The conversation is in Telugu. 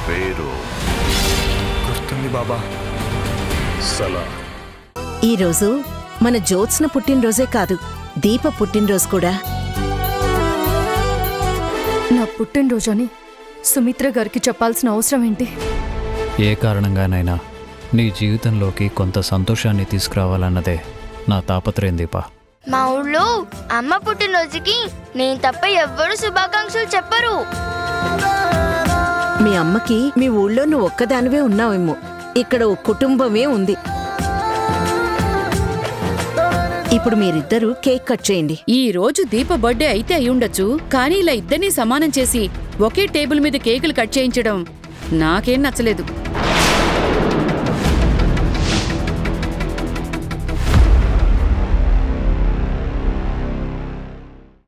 పేరు గుర్తుంది బాబా సలా ఈరోజు మన జ్యోత్స్న పుట్టినరోజే కాదు దీప పుట్టినరోజు కూడా నా పుట్టినరోజని సుమిత్ర గారికి చెప్పాల్సిన అవసరం ఏంటి ఏ కారణంగానైనా నీ జీవితంలోకి కొంత సంతోషాన్ని తీసుకురావాలన్నదే నా తాపత్రయం దీపా మా ఊళ్ళో అమ్మ పుట్టినరోజుకి నేను తప్ప ఎవ్వరూ శుభాకాంక్షలు చెప్పరు మీ అమ్మకి మీ ఊళ్ళో నువ్వు ఒక్కదానివే ఉన్నావేమో ఇక్కడ ఓ కుటుంబమే ఉంది ఇప్పుడు మీరిద్దరూ కేక్ కట్ చేయండి ఈ రోజు దీప బర్త్డే అయితే అయ్యుండొచ్చు కానీ ఇలా ఇద్దరినీ సమానం చేసి ఒకే టేబుల్ మీద కేకులు కట్ చేయించడం నాకేం నచ్చలేదు